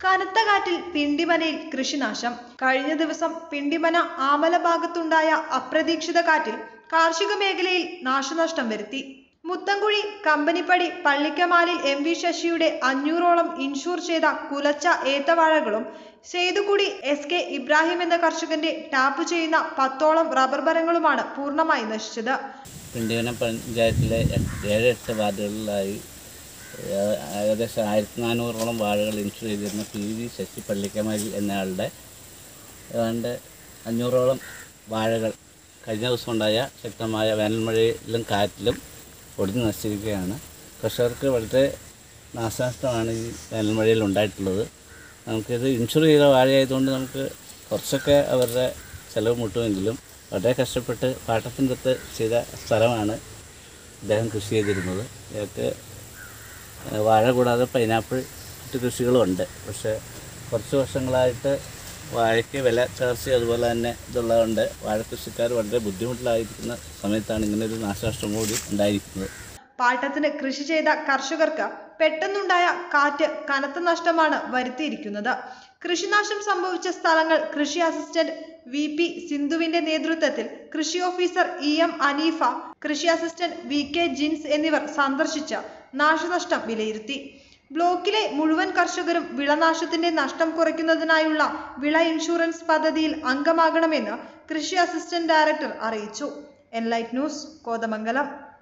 കനത്ത കാറ്റിൽ പിണ്ടിമനയിൽ കൃഷിനാശം കഴിഞ്ഞ ദിവസം പിണ്ടിമന ആമല ഭാഗത്തുണ്ടായ അപ്രതീക്ഷിത കാറ്റിൽ കാർഷിക മേഖലയിൽ നാശനഷ്ടം വരുത്തി മുത്തൻകുഴി കമ്പനിപ്പടി പള്ളിക്കമാലിൽ എം വി ശശിയുടെ അഞ്ഞൂറോളം ഇൻഷൂർ ചെയ്ത കുലച്ച ഏത്തവാഴകളും സേതുകുടി എസ് കെ ഇബ്രാഹിം എന്ന കർഷകന്റെ ടാപ്പ് ചെയ്യുന്ന പത്തോളം റബ്ബർ മരങ്ങളുമാണ് പൂർണ്ണമായി നശിച്ചത് പിണ്ടിവന പഞ്ചായത്തിലെ എട്ട്- ഏഴ് എട്ട് വാർഡുകളിലായി ഏ- ഏകദേശം ആയിരത്തി നാനൂറോളം വാഴകൾ ഇൻഷുർ ചെയ്തിരുന്ന പി വി ശശി പള്ളിക്കമാരി എന്നയാളുടെ ഏതാണ്ട് അഞ്ഞൂറോളം വാഴകൾ കഴിഞ്ഞ ദിവസം ഉണ്ടായ ശക്തമായ വേനൽമഴയിലും കാറ്റിലും ഒടിഞ്ഞു നശിച്ചിരിക്കുകയാണ് കർഷകർക്ക് വളരെ നാശനഷ്ടമാണ് ഈ വേനൽമഴയിൽ ഉണ്ടായിട്ടുള്ളത് നമുക്കിത് ഇൻഷുർ ചെയ്ത വാഴയായതുകൊണ്ട് നമുക്ക് കുറച്ചൊക്കെ അവരുടെ ചിലവ് മുട്ടുമെങ്കിലും വളരെ കഷ്ടപ്പെട്ട് പാട്ടത്തിൻ്റെ അടുത്ത് ചെയ്ത സ്ഥലമാണ് അദ്ദേഹം കൃഷി ചെയ്തിരുന്നത് ഇതൊക്കെ ഏഹ് വാഴ കൂടാതെ പൈനാപ്പിൾ മറ്റു കൃഷികളുമുണ്ട് പക്ഷേ കുറച്ച് വർഷങ്ങളായിട്ട് വാഴയ്ക്ക് വില ചർച്ച അതുപോലെ തന്നെ ഇതുള്ളതുകൊണ്ട് വാഴ കൃഷിക്കാർ വളരെ ബുദ്ധിമുട്ടിലായിരിക്കുന്ന സമയത്താണ് ഇങ്ങനെ ഒരു നാശനഷ്ടം കൂടി ഉണ്ടായിരിക്കുന്നത് പാട്ടത്തിന് കൃഷി ചെയ്ത കർഷകർക്ക് പെട്ടെന്നുണ്ടായ കാറ്റ് കനത്ത നഷ്ടമാണ് വരുത്തിയിരിക്കുന്നത് കൃഷിനാശം സംഭവിച്ച സ്ഥലങ്ങൾ കൃഷി അസിസ്റ്റന്റ് വി പി സിന്ധുവിന്റെ നേതൃത്വത്തിൽ കൃഷി ഓഫീസർ ഇ എം അനീഫ കൃഷി അസിസ്റ്റന്റ് വി കെ ജിൻസ് എന്നിവർ സന്ദർശിച്ച് നാശനഷ്ടം വിലയിരുത്തി ബ്ലോക്കിലെ മുഴുവൻ കർഷകരും വിളനാശത്തിന്റെ നഷ്ടം കുറയ്ക്കുന്നതിനായുള്ള വിള ഇൻഷുറൻസ് പദ്ധതിയിൽ അംഗമാകണമെന്ന് കൃഷി അസിസ്റ്റന്റ് ഡയറക്ടർ അറിയിച്ചു എൻലൈറ്റ് ന്യൂസ് കോതമംഗലം